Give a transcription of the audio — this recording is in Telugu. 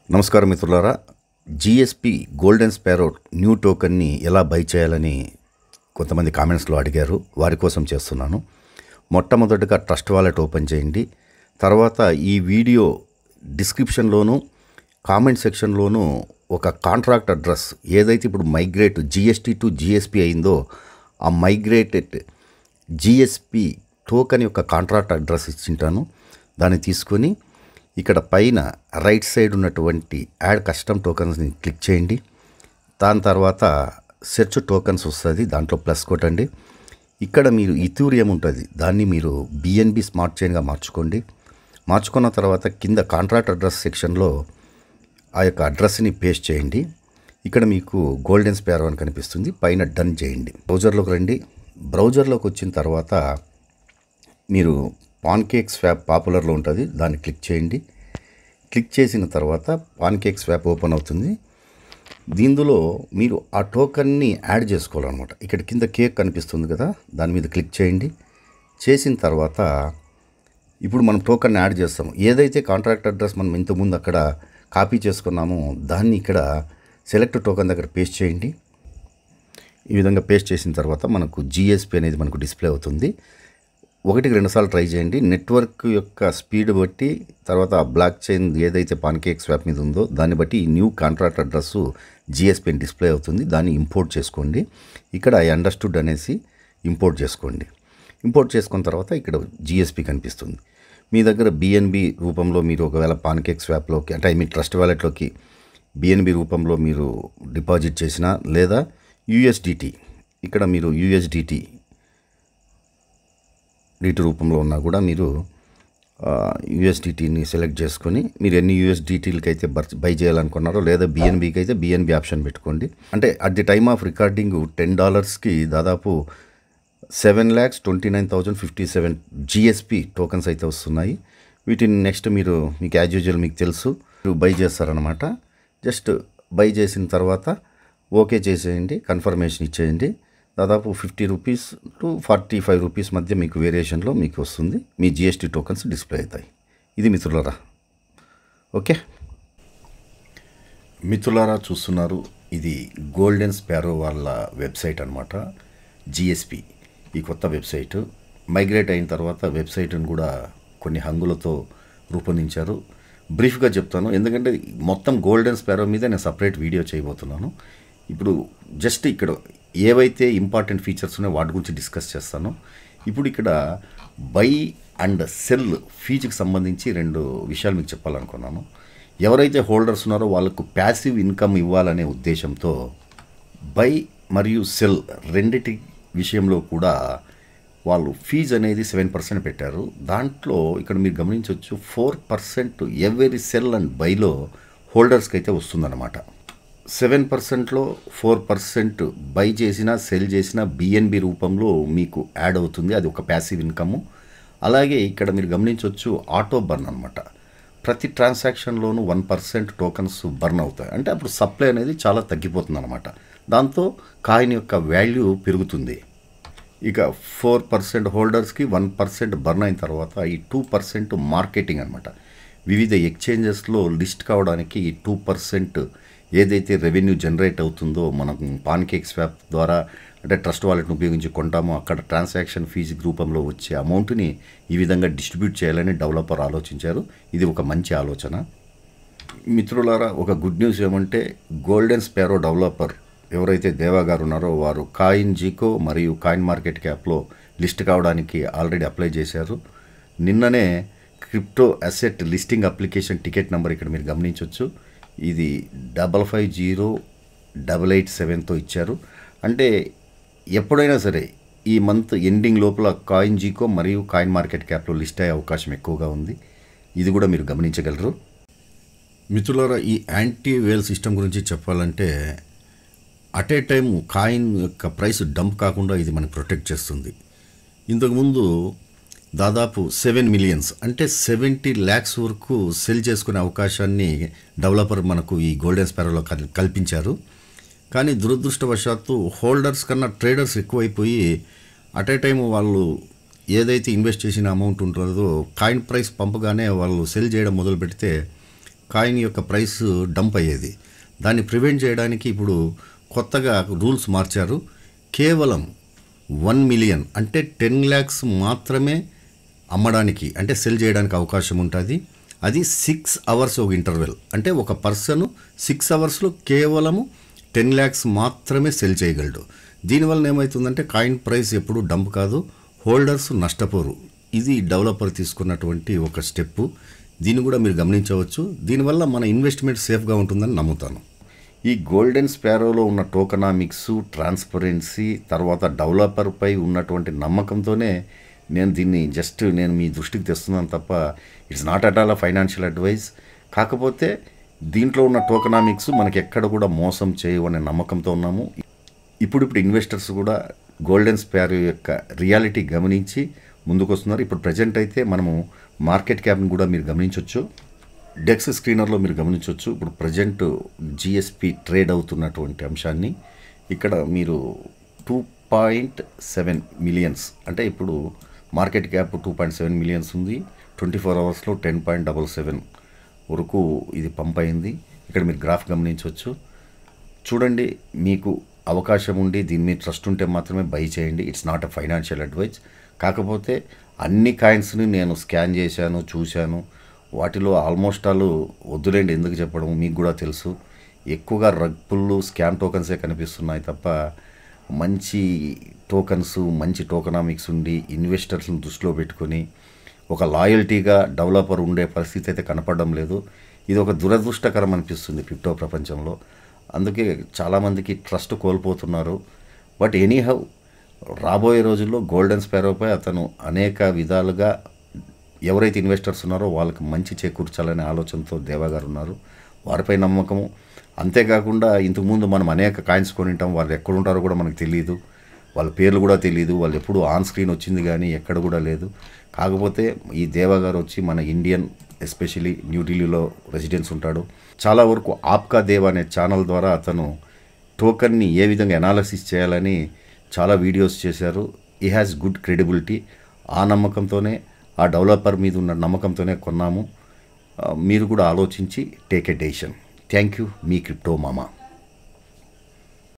నమస్కారం మిత్రులారా జిఎస్పి గోల్డెన్ స్పారో న్యూ టోకెన్ని ఎలా బై చేయాలని కొంతమంది కామెంట్స్లో అడిగారు వారి కోసం చేస్తున్నాను మొట్టమొదటిగా ట్రస్ట్ వాలెట్ ఓపెన్ చేయండి తర్వాత ఈ వీడియో డిస్క్రిప్షన్లోను కామెంట్ సెక్షన్లోనూ ఒక కాంట్రాక్ట్ అడ్రస్ ఏదైతే ఇప్పుడు మైగ్రేట్ జిఎస్టీ టు జిఎస్పి అయిందో ఆ మైగ్రేటెడ్ జిఎస్పి టోకెన్ యొక్క కాంట్రాక్ట్ అడ్రస్ ఇచ్చింటాను దాన్ని తీసుకొని ఇక్కడ పైన రైట్ సైడ్ ఉన్నటువంటి యాడ్ కస్టమ్ టోకన్స్ని క్లిక్ చేయండి దాని తర్వాత సెర్చ్ టోకన్స్ వస్తుంది దాంట్లో ప్లస్ కొట్టండి ఇక్కడ మీరు ఇథూరియం ఉంటుంది దాన్ని మీరు బిఎన్బి స్మార్ట్ చైన్గా మార్చుకోండి మార్చుకున్న తర్వాత కింద కాంట్రాక్ట్ అడ్రస్ సెక్షన్లో ఆ యొక్క అడ్రస్ని పేస్ట్ చేయండి ఇక్కడ మీకు గోల్డెన్ స్పారో అని కనిపిస్తుంది పైన డన్ చేయండి బ్రౌజర్లోకి రండి బ్రౌజర్లోకి వచ్చిన తర్వాత మీరు పాన్కేక్ స్వాప్ పాపులర్లో ఉంటుంది దాన్ని క్లిక్ చేయండి క్లిక్ చేసిన తర్వాత పాన్కేక్ స్వాప్ ఓపెన్ అవుతుంది దీనిలో మీరు ఆ టోకన్ని యాడ్ చేసుకోవాలన్నమాట ఇక్కడ కింద కేక్ కనిపిస్తుంది కదా దాని మీద క్లిక్ చేయండి చేసిన తర్వాత ఇప్పుడు మనం టోకన్ యాడ్ చేస్తాము ఏదైతే కాంట్రాక్ట్ అడ్రస్ మనం ఇంతకుముందు అక్కడ కాపీ చేసుకున్నామో దాన్ని ఇక్కడ సెలెక్ట్ టోకన్ దగ్గర పేస్ట్ చేయండి ఈ విధంగా పేస్ట్ చేసిన తర్వాత మనకు జిఎస్పి అనేది మనకు డిస్ప్లే అవుతుంది ఒకటికి రెండుసార్లు ట్రై చేయండి నెట్వర్క్ యొక్క స్పీడ్ బట్టి తర్వాత ఆ బ్లాక్ చైన్ ఏదైతే పాన్కేక్ స్వాప్ మీద ఉందో దాన్ని బట్టి ఈ న్యూ కాంట్రాక్ట్ అడ్రస్ జిఎస్పి అని డిస్ప్లే అవుతుంది దాన్ని ఇంపోర్ట్ చేసుకోండి ఇక్కడ ఐ అండర్స్టూడ్ అనేసి ఇంపోర్ట్ చేసుకోండి ఇంపోర్ట్ చేసుకున్న తర్వాత ఇక్కడ జిఎస్పి కనిపిస్తుంది మీ దగ్గర బిఎన్బి రూపంలో మీరు ఒకవేళ పాన్కేక్ స్వాప్లోకి అంటే ఐ మీన్ ట్రస్ట్ వ్యాలెట్లోకి బిఎన్బి రూపంలో మీరు డిపాజిట్ చేసినా లేదా యూఎస్డిటి ఇక్కడ మీరు యూఎస్డిటి డిటి రూపంలో ఉన్నా కూడా మీరు యూఎస్డిటీని సెలెక్ట్ చేసుకొని మీరు ఎన్ని యూఎస్డిటీలకి అయితే బర్ బై చేయాలనుకున్నారో లేదా బిఎన్బికి అయితే బిఎన్బి ఆప్షన్ పెట్టుకోండి అంటే at the time of recording ten డాలర్స్కి దాదాపు seven lakhs twenty nine thousand fifty seven GSP tokens అయితే వస్తున్నాయి వీటిని నెక్స్ట్ మీరు మీకు యాజ్ యూజువల్ మీకు తెలుసు మీరు బై చేస్తారనమాట జస్ట్ బై చేసిన తర్వాత ఓకే చేసేయండి కన్ఫర్మేషన్ ఇచ్చేయండి దాదాపు fifty rupees to forty five rupees మధ్య మీకు వేరియేషన్లో మీకు వస్తుంది మీ జిఎస్టీ టోకన్స్ డిస్ప్లే అవుతాయి ఇది మిత్రులరా ఓకే మిత్రులారా చూస్తున్నారు ఇది గోల్డెన్ స్పారో వాళ్ళ వెబ్సైట్ అనమాట జిఎస్పి ఈ కొత్త వెబ్సైట్ మైగ్రేట్ అయిన తర్వాత వెబ్సైట్ని కూడా కొన్ని హంగులతో రూపొందించారు బ్రీఫ్గా చెప్తాను ఎందుకంటే మొత్తం గోల్డెన్ స్పారో మీద నేను సపరేట్ వీడియో చేయబోతున్నాను ఇప్పుడు జస్ట్ ఇక్కడ ఏవైతే ఇంపార్టెంట్ ఫీచర్స్ ఉన్నాయో వాటి గురించి డిస్కస్ చేస్తాను ఇప్పుడు ఇక్కడ బై అండ్ సెల్ ఫీజుకి సంబంధించి రెండు విషయాలు మీకు చెప్పాలనుకున్నాను ఎవరైతే హోల్డర్స్ ఉన్నారో వాళ్ళకు ప్యాసివ్ ఇన్కమ్ ఇవ్వాలనే ఉద్దేశంతో బై మరియు సెల్ రెండిటి విషయంలో కూడా వాళ్ళు ఫీజు అనేది సెవెన్ పర్సెంట్ పెట్టారు దాంట్లో ఇక్కడ మీరు గమనించవచ్చు four percent every sell and బైలో హోల్డర్స్కి అయితే వస్తుందన్నమాట సెవెన్ పర్సెంట్లో ఫోర్ పర్సెంట్ బై చేసిన సెల్ చేసిన బిఎన్బి రూపంలో మీకు యాడ్ అవుతుంది అది ఒక ప్యాసివ్ ఇన్కమ్ అలాగే ఇక్కడ మీరు గమనించవచ్చు ఆటో బర్న్ అనమాట ప్రతి ట్రాన్సాక్షన్లోనూ వన్ పర్సెంట్ టోకన్స్ బర్న్ అవుతాయి అంటే అప్పుడు సప్లై అనేది చాలా తగ్గిపోతుంది అనమాట దాంతో కాయిన్ యొక్క వాల్యూ పెరుగుతుంది ఇక ఫోర్ పర్సెంట్ హోల్డర్స్కి వన్ పర్సెంట్ బర్న్ అయిన తర్వాత ఈ టూ పర్సెంట్ మార్కెటింగ్ అనమాట వివిధ ఎక్స్చేంజెస్లో లిస్ట్ కావడానికి ఈ టూ పర్సెంట్ ఏదైతే రెవెన్యూ జనరేట్ అవుతుందో మనం పాన్కేక్ స్వాప్ ద్వారా అంటే ట్రస్ట్ వాలెట్ను ఉపయోగించి కొంటామో అక్కడ ట్రాన్సాక్షన్ ఫీజు రూపంలో వచ్చే అమౌంట్ని ఈ విధంగా డిస్ట్రిబ్యూట్ చేయాలని డెవలపర్ ఆలోచించారు ఇది ఒక మంచి ఆలోచన మిత్రులారా ఒక గుడ్ న్యూస్ ఏమంటే గోల్డెన్ స్పారో డెవలపర్ ఎవరైతే దేవా గారు ఉన్నారో వారు కాయిన్ జీకో మరియు కాయిన్ మార్కెట్ క్యాప్లో లిస్ట్ కావడానికి ఆల్రెడీ అప్లై చేశారు నిన్ననే crypto asset listing application ticket number ఇక్కడ మీరు గమనించవచ్చు ఇది double five zero double eight సెవెన్తో ఇచ్చారు అంటే ఎప్పుడైనా సరే ఈ మంత్ ఎండింగ్ లోపల కాయిన్ జీకో మరియు కాయిన్ మార్కెట్ క్యాప్లో లిస్ట్ అయ్యే అవకాశం ఎక్కువగా ఉంది ఇది కూడా మీరు గమనించగలరు మిత్రులారా ఈ యాంటీ వేల్ సిస్టమ్ గురించి చెప్పాలంటే అట్ ఏ టైం కాయిన్ యొక్క ప్రైస్ డంప్ కాకుండా ఇది మనకు ప్రొటెక్ట్ చేస్తుంది ఇంతకుముందు దాదాపు సెవెన్ మిలియన్స్ అంటే సెవెంటీ ల్యాక్స్ వరకు సెల్ చేసుకునే అవకాశాన్ని డెవలపర్ మనకు ఈ గోల్డెన్ స్పారోలో కల్- కల్పించారు కానీ దురదృష్టవశాత్తు హోల్డర్స్ కన్నా ట్రేడర్స్ ఎక్కువైపోయి అట్ ఏ టైం వాళ్ళు ఏదైతే ఇన్వెస్ట్ చేసిన అమౌంట్ ఉంటుందో కాయిన్ ప్రైస్ పంపగానే వాళ్ళు సెల్ చేయడం మొదలు పెడితే కాయిన్ యొక్క ప్రైస్ డంప్ అయ్యేది దాన్ని ప్రివెంట్ చేయడానికి ఇప్పుడు కొత్తగా రూల్స్ మార్చారు కేవలం వన్ మిలియన్ అంటే టెన్ ల్యాక్స్ మాత్రమే అమ్మడానికి అంటే సెల్ చేయడానికి అవకాశం ఉంటుంది అది సిక్స్ అవర్స్ ఒక ఇంటర్వెల్ అంటే ఒక పర్సన్ సిక్స్ అవర్స్లో కేవలము టెన్ ల్యాక్స్ మాత్రమే సెల్ చేయగలడు దీనివల్ల ఏమవుతుందంటే కాయిన్ ప్రైస్ ఎప్పుడు డంప్ కాదు హోల్డర్స్ నష్టపోరు ఇది డెవలపర్ తీసుకున్నటువంటి ఒక స్టెప్పు దీన్ని కూడా మీరు గమనించవచ్చు దీనివల్ల మన ఇన్వెస్ట్మెంట్ సేఫ్గా ఉంటుందని నమ్ముతాను ఈ గోల్డెన్ స్పారోలో ఉన్న టోకనామిక్స్ ట్రాన్స్పరెన్సీ తర్వాత డెవలపర్పై ఉన్నటువంటి నమ్మకంతోనే నేను దీన్ని జస్ట్ నేను మీ దృష్టికి తెస్తున్నాను తప్ప it's not at all a financial advice కాకపోతే దీంట్లో ఉన్న టోకనామిక్స్ మనకి ఎక్కడ కూడా మోసం చేయవనే నమ్మకంతో ఉన్నాము ఇప్పుడు ఇప్పుడు ఇన్వెస్టర్స్ కూడా గోల్డెన్ స్పారో యొక్క రియాలిటీ గమనించి ముందుకు వస్తున్నారు ఇప్పుడు ప్రజెంట్ అయితే మనము మార్కెట్ క్యాప్ని కూడా మీరు గమనించవచ్చు డెక్స్ స్క్రీనర్లో మీరు గమనించవచ్చు ఇప్పుడు ప్రజెంట్ జిఎస్పి ట్రేడ్ అవుతున్నటువంటి అంశాన్ని ఇక్కడ మీరు టూ పాయింట్ సెవెన్ మిలియన్స్ అంటే ఇప్పుడు market cap two point seven millions ఉంది ట్వంటీ ఫోర్ అవర్స్లో టెన్ పాయింట్ డబల్ సెవెన్ వరకు ఇది పంప్ అయింది ఇక్కడ మీరు గ్రాఫ్ గమనించవచ్చు చూడండి మీకు అవకాశం ఉండి దీని మీద ట్రస్ట్ ఉంటే మాత్రమే బై చేయండి it's not a financial advise కాకపోతే అన్ని కాయిన్స్ని నేను స్కాన్ చేశాను చూశాను వాటిలో ఆల్మోస్ట్ ఆల్ వద్దులేండి ఎందుకు చెప్పడం మీకు కూడా తెలుసు ఎక్కువగా రగ్ పుల్లు స్కామ్ టోకన్సే కనిపిస్తున్నాయి తప్ప మంచి టోకన్స్ మంచి టోకనామిక్స్ ఉండి ఇన్వెస్టర్స్ని దృష్టిలో పెట్టుకొని ఒక లాయల్టీగా డెవలపర్ ఉండే పరిస్థితి అయితే కనపడడం లేదు ఇది ఒక దురదృష్టకరం అనిపిస్తుంది క్రిప్టో ప్రపంచంలో అందుకే చాలామందికి ట్రస్ట్ కోల్పోతున్నారు బట్ ఎనీహౌ రాబోయే రోజుల్లో గోల్డెన్ స్పారోపై అతను అనేక విధాలుగా ఎవరైతే ఇన్వెస్టర్స్ ఉన్నారో వాళ్ళకి మంచి చేకూర్చాలనే ఆలోచనతో దేవా గారు ఉన్నారు వారిపై నమ్మకము అంతేకాకుండా ఇంతకుముందు మనం అనేక కాయిన్స్ కొనింటాం వాళ్ళు ఎక్కడ ఉంటారో కూడా మనకు తెలియదు వాళ్ళ పేర్లు కూడా తెలియదు వాళ్ళు ఎప్పుడు ఆన్ స్క్రీన్ వచ్చింది కానీ ఎక్కడ కూడా లేదు కాకపోతే ఈ దేవా గారు వచ్చి మన ఇండియన్ ఎస్పెషలీ న్యూఢిల్లీలో రెసిడెన్స్ ఉంటాడు చాలా వరకు ఆప్కా దేవ్ అనే ఛానల్ ద్వారా అతను టోకన్ని ఏ విధంగా అనాలసిస్ చేయాలని చాలా వీడియోస్ చేశారు ఈ హ్యాస్ గుడ్ క్రెడిబిలిటీ ఆ నమ్మకంతోనే ఆ డెవలపర్ మీద ఉన్న నమ్మకంతోనే కొన్నాము ఆ, మీరు కూడా ఆలోచించి take a decision thank you మీ క్రిప్టో మామా